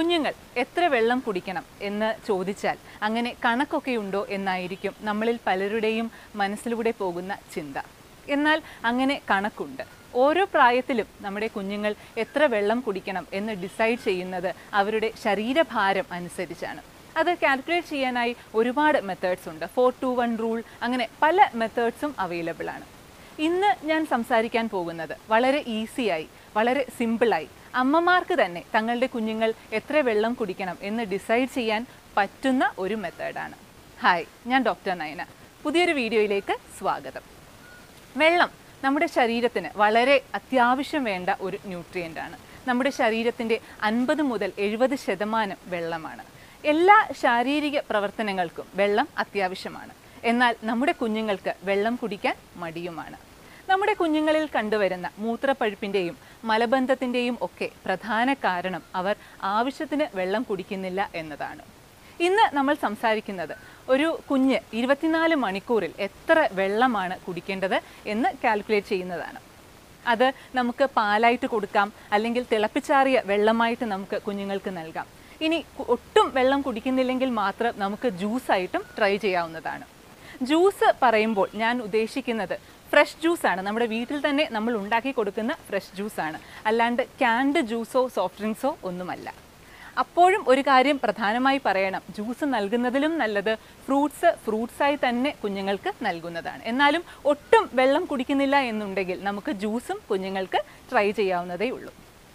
കുഞ്ഞുങ്ങൾ എത്ര വെള്ളം കുടിക്കണം എന്ന് ചോദിച്ചാൽ അങ്ങനെ കണക്കൊക്കെ ഉണ്ടോ എന്നായിരിക്കും നമ്മളിൽ പലരുടെയും മനസ്സിലൂടെ പോകുന്ന ചിന്ത എന്നാൽ അങ്ങനെ കണക്കുണ്ട് ഓരോ പ്രായത്തിലും നമ്മുടെ കുഞ്ഞുങ്ങൾ എത്ര വെള്ളം കുടിക്കണം എന്ന് ഡിസൈഡ് ചെയ്യുന്നത് അവരുടെ ശരീരഭാരം അനുസരിച്ചാണ് അത് കാൽക്കുലേറ്റ് ചെയ്യാനായി ഒരുപാട് മെത്തേഡ്സ് ഉണ്ട് ഫോർ ടു വൺ റൂൾ അങ്ങനെ പല മെത്തേഡ്സും അവൈലബിൾ ആണ് ഇന്ന് ഞാൻ സംസാരിക്കാൻ പോകുന്നത് വളരെ ഈസിയായി വളരെ സിമ്പിളായി അമ്മമാർക്ക് തന്നെ തങ്ങളുടെ കുഞ്ഞുങ്ങൾ എത്ര വെള്ളം കുടിക്കണം എന്ന് ഡിസൈഡ് ചെയ്യാൻ പറ്റുന്ന ഒരു മെത്തേഡാണ് ഹായ് ഞാൻ ഡോക്ടർ നയന പുതിയൊരു വീഡിയോയിലേക്ക് സ്വാഗതം വെള്ളം നമ്മുടെ ശരീരത്തിന് വളരെ അത്യാവശ്യം വേണ്ട ഒരു ന്യൂട്രിയൻ്റ് ആണ് നമ്മുടെ ശരീരത്തിൻ്റെ അൻപത് മുതൽ എഴുപത് ശതമാനം വെള്ളമാണ് എല്ലാ ശാരീരിക പ്രവർത്തനങ്ങൾക്കും വെള്ളം അത്യാവശ്യമാണ് എന്നാൽ നമ്മുടെ കുഞ്ഞുങ്ങൾക്ക് വെള്ളം കുടിക്കാൻ മടിയുമാണ് നമ്മുടെ കുഞ്ഞുങ്ങളിൽ കണ്ടുവരുന്ന മൂത്രപ്പഴുപ്പിൻ്റെയും മലബന്ധത്തിൻ്റെയും ഒക്കെ പ്രധാന കാരണം അവർ ആവശ്യത്തിന് വെള്ളം കുടിക്കുന്നില്ല എന്നതാണ് ഇന്ന് നമ്മൾ സംസാരിക്കുന്നത് ഒരു കുഞ്ഞ് ഇരുപത്തിനാല് മണിക്കൂറിൽ എത്ര വെള്ളമാണ് കുടിക്കേണ്ടത് എന്ന് കാൽക്കുലേറ്റ് ചെയ്യുന്നതാണ് അത് നമുക്ക് പാലായിട്ട് കൊടുക്കാം അല്ലെങ്കിൽ തിളപ്പിച്ചാറിയ വെള്ളമായിട്ട് നമുക്ക് കുഞ്ഞുങ്ങൾക്ക് നൽകാം ഇനി കു- ഒട്ടും വെള്ളം കുടിക്കുന്നില്ലെങ്കിൽ മാത്രം നമുക്ക് ജ്യൂസായിട്ടും ട്രൈ ചെയ്യാവുന്നതാണ് ജ്യൂസ് പറയുമ്പോൾ ഞാൻ ഉദ്ദേശിക്കുന്നത് ഫ്രഷ് ജ്യൂസാണ് നമ്മുടെ വീട്ടിൽ തന്നെ നമ്മൾ ഉണ്ടാക്കി കൊടുക്കുന്ന ഫ്രഷ് ജ്യൂസാണ് അല്ലാണ്ട് ക്യാൻഡ് ജ്യൂസോ സോഫ്റ്റ് ഡ്രിങ്ക്സോ ഒന്നുമല്ല അപ്പോഴും ഒരു കാര്യം പ്രധാനമായി പറയണം ജ്യൂസ് നൽകുന്നതിലും നല്ലത് ഫ്രൂട്ട്സ് ഫ്രൂട്ട്സായി തന്നെ കുഞ്ഞുങ്ങൾക്ക് നൽകുന്നതാണ് എന്നാലും ഒട്ടും വെള്ളം കുടിക്കുന്നില്ല എന്നുണ്ടെങ്കിൽ നമുക്ക് ജ്യൂസും കുഞ്ഞുങ്ങൾക്ക് ട്രൈ ചെയ്യാവുന്നതേ ഉള്ളൂ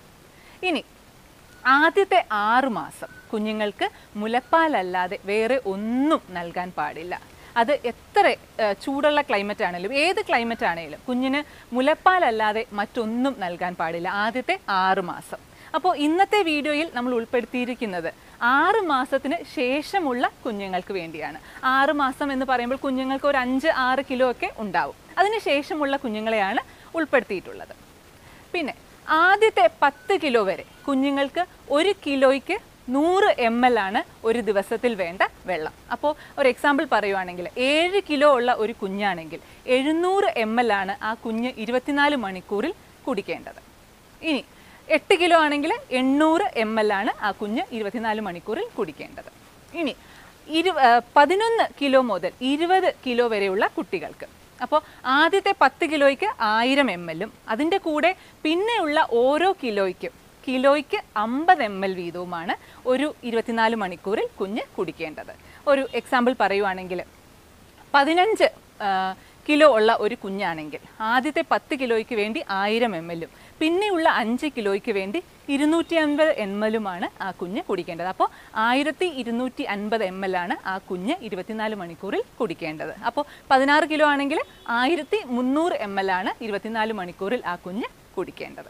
ഇനി ആദ്യത്തെ ആറു മാസം കുഞ്ഞുങ്ങൾക്ക് മുലപ്പാലല്ലാതെ വേറെ ഒന്നും നൽകാൻ പാടില്ല അത് എത്ര ഏഹ്, ചൂടുള്ള ക്ലൈമറ്റ് ആണെങ്കിലും ഏത് ക്ലൈമറ്റ് ആണെങ്കിലും കുഞ്ഞിന് മുലപ്പാലല്ലാതെ മറ്റൊന്നും നൽകാൻ പാടില്ല ആദ്യത്തെ ആറു മാസം അപ്പോൾ ഇന്നത്തെ വീഡിയോയിൽ നമ്മൾ ഉൾപ്പെടുത്തിയിരിക്കുന്നത് ആറ് മാസത്തിന് ശേഷമുള്ള കുഞ്ഞുങ്ങൾക്ക് വേണ്ടിയാണ് ആറ് മാസം എന്ന് പറയുമ്പോൾ കുഞ്ഞുങ്ങൾക്ക് ഒരു അഞ്ച് ആറ് കിലോ ഒക്കെ ഉണ്ടാവും അതിന് ശേഷമുള്ള കുഞ്ഞുങ്ങളെയാണ് ഉൾപ്പെടുത്തിയിട്ടുള്ളത് പിന്നെ ആദ്യത്തെ പത്ത് കിലോ വരെ കുഞ്ഞുങ്ങൾക്ക് ഒരു കിലോയ്ക്ക് നൂറ് എം എൽ ആണ് ഒരു ദിവസത്തിൽ വേണ്ട വെള്ളം അപ്പോൾ ഒരു എക്സാമ്പിൾ പറയുവാണെങ്കിൽ ഏഴ് കിലോ ഉള്ള ഒരു കുഞ്ഞാണെങ്കിൽ എഴുന്നൂറ് എം എൽ ആണ് ആ കുഞ്ഞ് ഇരുപത്തിനാല് മണിക്കൂറിൽ കുടിക്കേണ്ടത് ഇനി എട്ട് കിലോ ആണെങ്കിൽ എണ്ണൂറ് എം എൽ ആണ് ആ കുഞ്ഞ് ഇരുപത്തിനാല് മണിക്കൂറിൽ കുടിക്കേണ്ടത് ഇനി ഇരു ആ, പതിനൊന്ന് കിലോ മുതൽ ഇരുപത് കിലോ വരെയുള്ള കുട്ടികൾക്ക് അപ്പോൾ ആദ്യത്തെ പത്ത് കിലോയ്ക്ക് ആയിരം എം എല്ലും അതിൻ്റെ കൂടെ പിന്നെയുള്ള ഓരോ കിലോയ്ക്കും കിലോയ്ക്ക് അമ്പത് എം എൽ വീതവുമാണ് ഒരു ഇരുപത്തിനാല് മണിക്കൂറിൽ കുഞ്ഞ് കുടിക്കേണ്ടത് ഒരു എക്സാമ്പിൾ പറയുവാണെങ്കിൽ പതിനഞ്ച് ആ, കിലോ ഉള്ള ഒരു കുഞ്ഞാണെങ്കിൽ ആദ്യത്തെ പത്ത് കിലോയ്ക്ക് വേണ്ടി ആയിരം എം എല്ലും പിന്നെയുള്ള അഞ്ച് കിലോയ്ക്ക് വേണ്ടി ഇരുന്നൂറ്റി അൻപത് എം എല്ലുമാണ് ആ കുഞ്ഞ് കുടിക്കേണ്ടത് അപ്പോൾ ആയിരത്തി ഇരുന്നൂറ്റി അൻപത് എം എൽ ആണ് ആ കുഞ്ഞ് ഇരുപത്തിനാല് മണിക്കൂറിൽ കുടിക്കേണ്ടത് അപ്പോൾ പതിനാറ് കിലോ ആണെങ്കിൽ ആയിരത്തി മുന്നൂറ് എം എൽ ആണ് ഇരുപത്തിനാല് മണിക്കൂറിൽ ആ കുഞ്ഞ് കുടിക്കേണ്ടത്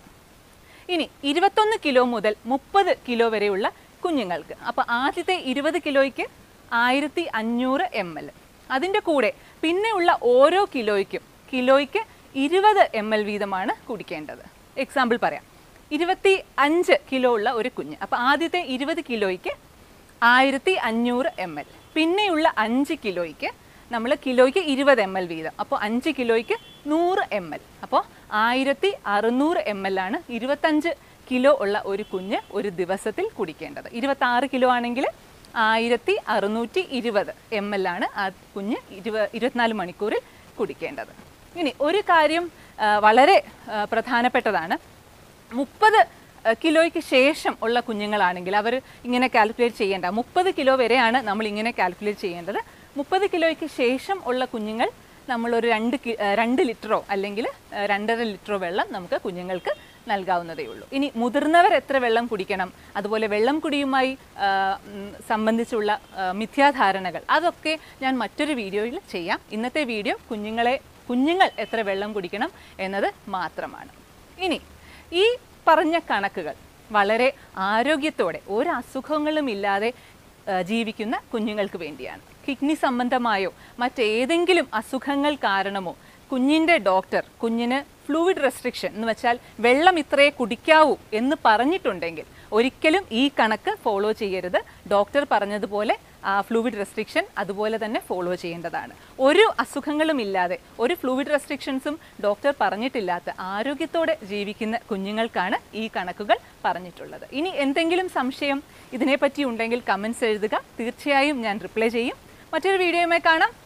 ഇനി ഇരുപത്തൊന്ന് കിലോ മുതൽ മുപ്പത് കിലോ വരെയുള്ള കുഞ്ഞുങ്ങൾക്ക് അപ്പോൾ ആദ്യത്തെ ഇരുപത് കിലോയ്ക്ക് ആയിരത്തി അഞ്ഞൂറ് എം എൽ അതിൻ്റെ കൂടെ പിന്നെയുള്ള ഓരോ കിലോയ്ക്കും കിലോയ്ക്ക് ഇരുപത് എം എൽ വീതമാണ് കുടിക്കേണ്ടത് എക്സാമ്പിൾ പറയാം ഇരുപത്തി അഞ്ച് കിലോ ഉള്ള ഒരു കുഞ്ഞ് അപ്പോൾ ആദ്യത്തെ ഇരുപത് കിലോയ്ക്ക് ആയിരത്തി അഞ്ഞൂറ് എം എൽ പിന്നെയുള്ള അഞ്ച് കിലോയ്ക്ക് നമ്മൾ കിലോയ്ക്ക് ഇരുപത് എം എൽ വീതം അപ്പോൾ അഞ്ച് കിലോയ്ക്ക് നൂറ് എം എൽ അപ്പോൾ ആയിരത്തി അറുന്നൂറ് എം എൽ ആണ് ഇരുപത്തഞ്ച് കിലോ ഉള്ള ഒരു കുഞ്ഞ് ഒരു ദിവസത്തിൽ കുടിക്കേണ്ടത് ഇരുപത്താറ് കിലോ ആണെങ്കിൽ ആയിരത്തി അറുന്നൂറ്റി ഇരുപത് എം എൽ ആണ് ആ കുഞ്ഞ് ഇരുപ ഇരുപത്തിനാല് മണിക്കൂറിൽ കുടിക്കേണ്ടത് ഇനി ഒരു കാര്യം ആ, വളരെ ആ, പ്രധാനപ്പെട്ടതാണ് മുപ്പത് കിലോയ്ക്ക് ശേഷം ഉള്ള കുഞ്ഞുങ്ങളാണെങ്കിൽ അവർ ഇങ്ങനെ കാൽക്കുലേറ്റ് ചെയ്യേണ്ട മുപ്പത് കിലോ വരെയാണ് നമ്മൾ ഇങ്ങനെ കാൽക്കുലേറ്റ് ചെയ്യേണ്ടത് മുപ്പത് കിലോയ്ക്ക് ശേഷം ഉള്ള കുഞ്ഞുങ്ങൾ നമ്മളൊരു രണ്ട് കി ആ, രണ്ട് ലിറ്ററോ അല്ലെങ്കിൽ ആ, രണ്ടര ലിറ്ററോ വെള്ളം നമുക്ക് കുഞ്ഞുങ്ങൾക്ക് നൽകാവുന്നതേ ഉള്ളൂ ഇനി മുതിർന്നവർ എത്ര വെള്ളം കുടിക്കണം അതുപോലെ വെള്ളം കുടിയുമായി ആ, ഉം, സംബന്ധിച്ചുള്ള ആ, മിഥ്യാധാരണകൾ അതൊക്കെ ഞാൻ മറ്റൊരു വീഡിയോയിൽ ചെയ്യാം ഇന്നത്തെ വീഡിയോ കുഞ്ഞുങ്ങളെ കുഞ്ഞുങ്ങൾ എത്ര വെള്ളം കുടിക്കണം എന്നത് മാത്രമാണ് ഇനി ഈ പറഞ്ഞ കണക്കുകൾ വളരെ ആരോഗ്യത്തോടെ ഒരു അസുഖങ്ങളും ഇല്ലാതെ ആ, ജീവിക്കുന്ന കുഞ്ഞുങ്ങൾക്ക് വേണ്ടിയാണ് കിഡ്നി സംബന്ധമായോ മറ്റേതെങ്കിലും അസുഖങ്ങൾ കാരണമോ കുഞ്ഞിൻ്റെ ഡോക്ടർ കുഞ്ഞിന് ഫ്ലൂയിഡ് റെസ്ട്രിക്ഷൻ എന്ന് വെച്ചാൽ വെള്ളം ഇത്രയേ കുടിക്കാവൂ എന്ന് പറഞ്ഞിട്ടുണ്ടെങ്കിൽ ഒരിക്കലും ഈ കണക്ക് ഫോളോ ചെയ്യരുത് ഡോക്ടർ പറഞ്ഞതുപോലെ ഫ്ലൂയിഡ് റെസ്ട്രിക്ഷൻ അതുപോലെ തന്നെ ഫോളോ ചെയ്യേണ്ടതാണ് ഒരു അസുഖങ്ങളും ഇല്ലാതെ ഒരു ഫ്ലൂയിഡ് റെസ്ട്രിക്ഷൻസും ഡോക്ടർ പറഞ്ഞിട്ടില്ലാത്ത ആരോഗ്യത്തോടെ ജീവിക്കുന്ന കുഞ്ഞുങ്ങൾക്കാണ് ഈ കണക്കുകൾ പറഞ്ഞിട്ടുള്ളത് ഇനി എന്തെങ്കിലും സംശയം ഇതിനെപ്പറ്റി ഉണ്ടെങ്കിൽ കമൻസ് എഴുതുക തീർച്ചയായും ഞാൻ റിപ്ലൈ ചെയ്യും മറ്റൊരു വീഡിയോയുമായി കാണാം